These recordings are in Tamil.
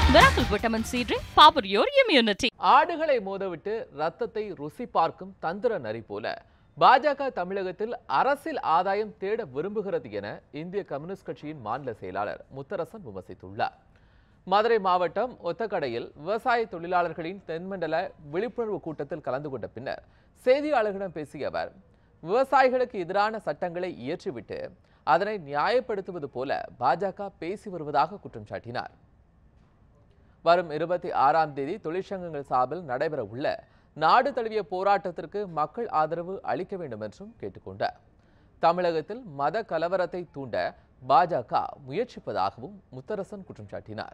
Miracle Vitamin C Drink, power your immunity. ஆடுகளை மோதவிட்டு ரத்தத்தை ருசி பார்க்கும் தந்திர நரி போல பாஜக தமிழகத்தில் அரசியல் ஆதாயம் தேட விரும்புகிறது என இந்திய கம்யூனிஸ்ட் கட்சியின் மாநில செயலாளர் முத்தரசன் விமர்சித்துள்ளார் மதுரை மாவட்டம் ஒத்தக்கடையில் விவசாய தொழிலாளர்களின் தென்மண்டல விழிப்புணர்வு கூட்டத்தில் கலந்து கொண்ட பின்னர் செய்தியாளர்களிடம் பேசிய அவர் விவசாயிகளுக்கு எதிரான சட்டங்களை இயற்றிவிட்டு அதனை நியாயப்படுத்துவது போல பாஜக பேசி வருவதாக குற்றம் சாட்டினார் வரும் இருபத்தி ஆறாம் தேதி தொழிற்சங்கங்கள் சார்பில் நடைபெற உள்ள நாடு தழுவிய போராட்டத்திற்கு மக்கள் ஆதரவு அளிக்க வேண்டும் என்றும் கேட்டுக்கொண்டார் தமிழகத்தில் மத கலவரத்தை தூண்ட பாஜக முயற்சிப்பதாகவும் முத்தரசன் குற்றம் சாட்டினார்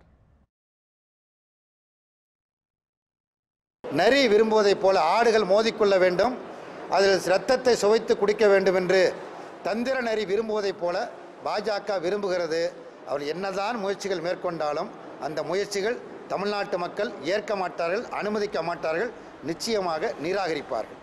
நரி விரும்புவதைப் போல ஆடுகள் மோதிக்கொள்ள வேண்டும் அதில் இரத்தத்தை சுவைத்து குடிக்க வேண்டும் என்று தந்திர நரி விரும்புவதைப் போல பாஜக விரும்புகிறது அவர் என்னதான் முயற்சிகள் மேற்கொண்டாலும் அந்த முயற்சிகள் தமிழ்நாட்டு மக்கள் ஏற்க மாட்டார்கள் அனுமதிக்க மாட்டார்கள் நிச்சயமாக நிராகரிப்பார்கள்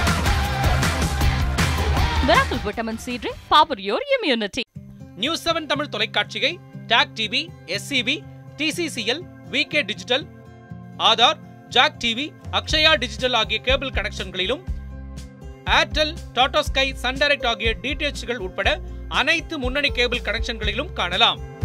Miracle Vitamin C Drink, power your immunity. News seven Tamil தொலைக்காட்சியை talk TV SCP TCCL VK digital Aadhaar Jack TV Akshaya digital ஆகிய கேபிள் கனெக்ஷன்களிலும் Airtel Tata Sky Sun Direct ஆகிய டிடிஎச்கள் உட்பட அனைத்து முன்னணி கேபிள் கனெக்ஷன்களிலும் காணலாம்